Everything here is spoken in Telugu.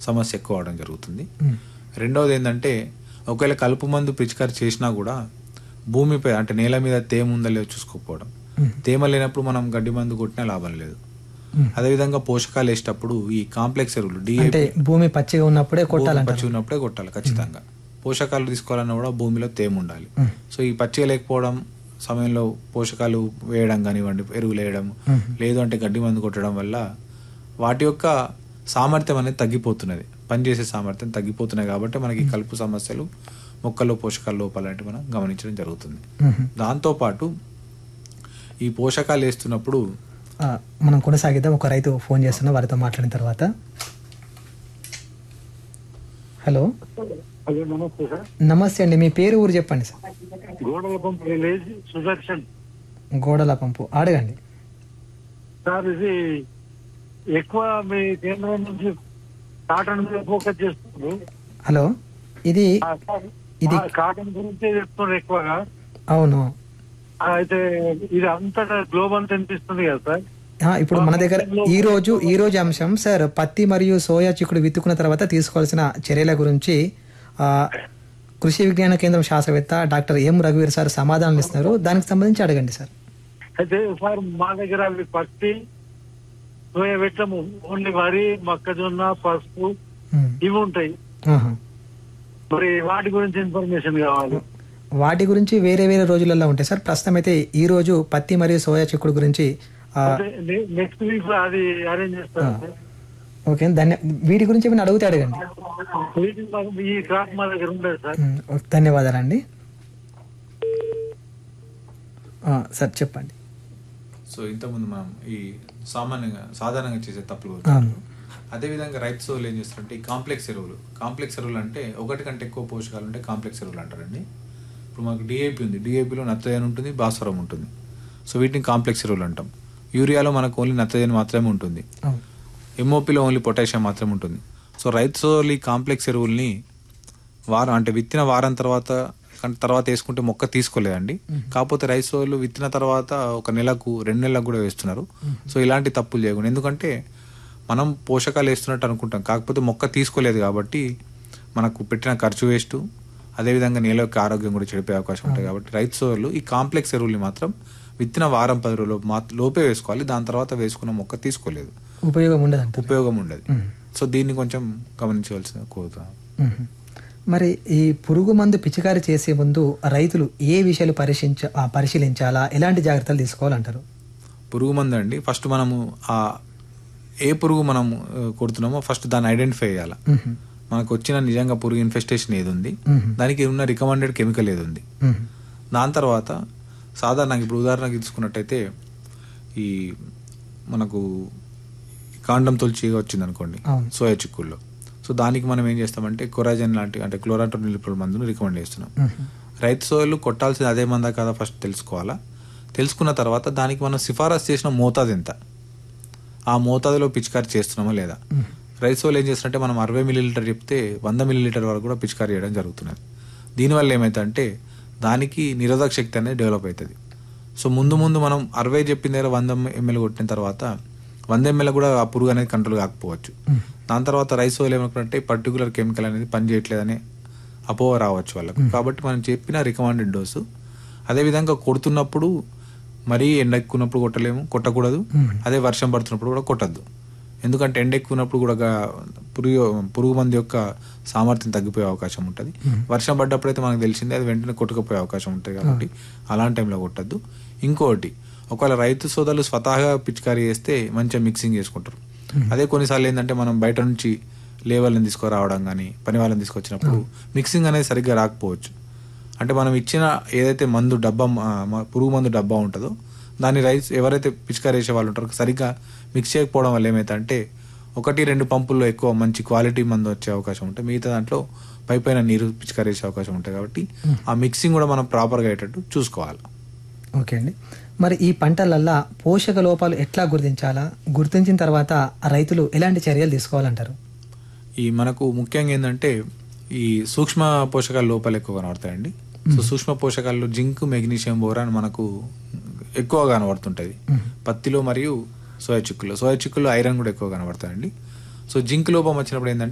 సమస్య ఎక్కువ అవడం జరుగుతుంది మ్మ్. రెండవది ఏంటంటే ఒకవేళ కలుపు మందు పిచికారి చేసినా కూడా భూమిపై అంటే నేల మీద తేమ ఉందా లేదో చూసుకోకపోవడం మ్మ్. తేమ లేనప్పుడు మనం గడ్డి మందు కొట్టినా లాభం లేదు మ్మ్. అదేవిధంగా పోషకాలు వేసేటప్పుడు ఈ కాంప్లెక్స్ ఎరువులు అంటే డిఏపి భూమి పచ్చిగా ఉన్నప్పుడే కొట్టాలంటారు పచ్చి ఉన్నప్పుడే కొట్టాలి ఖచ్చితంగా పోషకాలు తీసుకోవాలన్నా కూడా భూమిలో తేమ ఉండాలి మ్మ్. సో ఈ పచ్చిగా లేకపోవడం సమయంలో పోషకాలు వేయడం కానివ్వండి ఎరువులు వేయడం మ్మ్. లేదు అంటే గడ్డి మందు కొట్టడం వల్ల వాటి యొక్క సామర్థ్యం అనేది తగ్గిపోతున్నది పనిచేసే సామర్థ్యం తగ్గిపోతున్నాయి కాబట్టి మనకి కలుపు సమస్యలు మొక్కల్లో పోషకాల లోపాలు అనేవి మనం గమనించడం జరుగుతుంది మ్మ్. దాంతోపాటు ఈ పోషకాలు వేస్తున్నప్పుడు ఆ, మనం కొనసాగిద్దాం ఒక రైతు ఫోన్ చేస్తున్నా వారితో మాట్లాడిన తర్వాత హలో హలో నమస్తే సార్ నమస్తే అండి మీ పేరు ఊరు చెప్పండి సార్ గోడలపం విలేజ్ సుదర్శన్ గోడల పంపు అడగండి సార్ ఇది ఎక్కువ మీ కేంద్రం నుంచి కాటన్ మీద ఫోకస్ చేస్తున్నారు హలో ఇది ఆ, సార్, ఇది- ఆ కాటన్ గురించే చెప్తున్నారు ఎక్కువగా అవును ఆ, అయితే ఇది అంతటా గ్లోబల్ కనిపిస్తుంది కదా సార్ ఆ, ఇప్పుడు మన దగ్గర ఈ రోజు ఈ రోజు అంశం సార్ పత్తి మరియు సోయా చిక్కుడు విత్తుకున్న తర్వాత తీసుకోవాల్సిన చర్యల గురించి ఆ, కృషి విజ్ఞాన కేంద్రం శాస్త్రవేత్త డాక్టర్ ఎం రఘువీర్ సార్ సమాధానాలు ఇస్తున్నారు దానికి సంబంధించి అడగండి సార్ అయితే సార్ మా దగ్గర అవి పత్తి సోయా పెట్టము ఓన్లీ వరి మొక్కజొన్న పసుపు ఉమ్. ఇవి ఉంటాయి ఆహా. మరి వాటి గురించి ఇన్ఫర్మేషన్ కావాలి వాటి గురించి వేరే వేరే రోజులలో ఉంటాయి సార్ ప్రస్తుతం అయితే ఈ రోజు పత్తి మరియు సోయా చిక్కుడు గురించి ఆ, నెక్స్ట్ వీక్ లో అది అరేంజ్ చేస్తారు సార్ ఓకే ధన్య వీటి గురించి ఏమైనా అడిగితే అడగండి వీటిని మాకు ఈ క్రాప్ మా దగ్గర ఉండదు సార్ ఉమ్, ఓకే, ధన్యవాదాలండి ఆ, సార్ చెప్పండి సో ఇంతకుముందు మనం ఈ సామాన్యంగా సాధారణంగా చేసే తప్పులు అవును. గురించి అదేవిధంగా రైతు సోలు ఏం చేస్తారంటే ఈ కాంప్లెక్స్ ఎరువులు కాంప్లెక్స్ ఎరువులు అంటే ఒకటి కంటే ఎక్కువ పోషకాలు ఉంటే కాంప్లెక్స్ ఎరువులు అంటారండి ఇప్పుడు మాకు డిఏపి ఉంది డిఏపిలో నత్రజని ఉంటుంది భాస్వరం ఉంటుంది సో వీటిని కాంప్లెక్స్ ఎరువులు అంటాం యూరియాలో మనకు ఓన్లీ నత్రజని మాత్రమే ఉంటుంది అవును ఎంఓపిలో ఓన్లీ పొటాషియం మాత్రమే ఉంటుంది సో రైతు సోలు ఈ కాంప్లెక్స్ ఎరువుల్ని వారం అంటే విత్తిన వారం తర్వాత కానీ తర్వాత వేసుకుంటే మొక్క తీసుకోలేదండి కాకపోతే రైస్ సోలు విత్తిన తర్వాత ఒక నెలకు రెండు నెలలకు కూడా వేస్తున్నారు సో ఇలాంటి తప్పులు చేయకుండా ఎందుకంటే మనం పోషకాలు వేస్తున్నట్టు అనుకుంటాం కాకపోతే మొక్క తీసుకోలేదు కాబట్టి మనకు పెట్టిన ఖర్చు వేస్ట్ అదేవిధంగా నేల యొక్క ఆరోగ్యం కూడా చెడిపోయే అవకాశం ఉంటుంది కాబట్టి రైతు సోదరులు ఈ కాంప్లెక్స్ ఎరువుల్ని మాత్రం విత్తిన వారం పది రోజులు మా- లోపే వేసుకోవాలి దాని తర్వాత వేసుకున్న మొక్క తీసుకోలేదు ఉపయోగం ఉండదంట ఉపయోగం ఉండదు సో దీన్ని కొంచెం గమనించవలసిన కోరుతా మ్మ్. మరి ఈ పురుగు మందు పిచికారి చేసే ముందు రైతులు ఏ విషయాలు పరిశీలించ ఆ, పరిశీలించాలా ఎలాంటి జాగ్రత్తలు తీసుకోవాలంటారు పురుగు మందు అండి ఫస్ట్ మనము ఆ ఏ పురుగు మనం ఆ, కొడుతున్నామో ఫస్ట్ దాన్ని ఐడెంటిఫై చేయాలి మ్మ్. మనకు వచ్చిన నిజంగా పురుగు ఇన్ఫెస్టేషన్ ఏది ఉంది మ్మ్. దానికి ఉన్న రికమెండెడ్ కెమికల్ ఏది ఉంది మ్మ్. దాని తర్వాత సాధారణంగా ఇప్పుడు ఉదాహరణకి తీసుకున్నట్టయితే ఈ మనకు కాండం తొలిచి వచ్చింది అనుకోండి అవును. సోయా చిక్కుల్లో సో దానికి మనం ఏం చేస్తామంటే కొరాజన్ లాంటి అంటే క్లోరాటోనిలిపల్ మందును రికమెండ్ చేస్తున్నాం మ్మ్. రైతు సోయలు కొట్టాల్సింది అదే మందా కదా ఫస్ట్ తెలుసుకోవాలా తెలుసుకున్న తర్వాత దానికి మనం సిఫారసు చేసిన మోతాదు ఎంత ఆ మోతాదులో పిచికారి చేస్తున్నామా లేదా మ్మ్. రైతు సోలు ఏం చేస్తున్నట్టే మనం అరవై మిల్లీలీటర్ చెప్తే వంద మిల్లీలీటర్ వరకు కూడా పిచికారి చేయడం జరుగుతున్నది దీనివల్ల ఏమైందంటే దానికి నిరోధక శక్తి అనేది డెవలప్ అవుతుంది సో ముందు ముందు మనం అరవై చెప్పిన దగ్గర వంద ఎంఎల్ కొట్టిన తర్వాత వంద ఎంఎల్ కూడా ఆ పురుగు అనేది కంట్రోల్ కాకపోవచ్చు దాని తర్వాత రైస్ సోల్ ఏమనుకుంటే పర్టికులర్ కెమికల్ అనేది పనిచేయట్లేదని అపోహ రావచ్చు వాళ్ళకు కాబట్టి మనం చెప్పిన రికమెండెడ్ డోసు అదేవిధంగా కొడుతున్నప్పుడు మరీ ఎండ ఎక్కున్నప్పుడు కొట్టలేము కొట్టకూడదు అదే వర్షం పడుతున్నప్పుడు కూడా కొట్టద్దు ఎందుకంటే ఎండ ఎక్కున్నప్పుడు కూడా గా- పురుగు పురుగు మంది యొక్క సామర్థ్యం తగ్గిపోయే అవకాశం ఉంటుంది వర్షం పడ్డప్పుడైతే మనకు తెలిసిందే అది వెంటనే కొట్టుకుపోయే అవకాశం ఉంటుంది కాబట్టి అలాంటి టైంలో కొట్టద్దు ఇంకోటి ఒకవేళ రైతు సోదరులు స్వతహాగా పిచికారీ చేస్తే మంచిగా మిక్సింగ్ చేసుకుంటారు అదే కొన్నిసార్లు ఏంటంటే మనం బయట నుంచి లేవల్ని తీసుకురావడం కానీ పని వాళ్ళని తీసుకొచ్చినప్పుడు మిక్సింగ్ అనేది సరిగ్గా రాకపోవచ్చు అంటే మనం ఇచ్చిన ఏదైతే మందు డబ్బా ఆ, మ- పురుగు మందు డబ్బా ఉంటుందో దాన్ని రైస్ ఎవరైతే పిచికారి వేసే వాళ్ళు ఉంటారో సరిగ్గా మిక్స్ చేయకపోవడం వల్ల ఏమైతే అంటే ఒకటి రెండు పంపుల్లో ఎక్కువ మంచి క్వాలిటీ మందు వచ్చే అవకాశం ఉంటుంది మిగతా దాంట్లో పై పైన నీరు పిచికారి వేసే అవకాశం ఉంటుంది కాబట్టి ఆ మిక్సింగ్ కూడా మనం ప్రాపర్గా అయ్యేటట్టు చూసుకోవాలి ఓకే అండి మరి ఈ పంటలల్లా పోషక లోపాలు ఎట్లా గుర్తించాలా గుర్తించిన తర్వాత ఆ రైతులు ఎలాంటి చర్యలు తీసుకోవాలంటారు ఈ మనకు ముఖ్యంగా ఏంటంటే ఈ సూక్ష్మ పోషకాల లోపాలు ఎక్కువ కనబడతాయండి సో సూక్ష్మ పోషకాల్లో జింక్ మెగ్నీషియం బోరాన్ మనకు ఎక్కువగా కనబడుతుంటది పత్తిలో మరియు సోయా చిక్కులో సోయా చిక్కులో ఐరన్ కూడా ఎక్కువ కనబడతాయండి సో జింక్ లోపం వచ్చినప్పుడు ఏంటంటే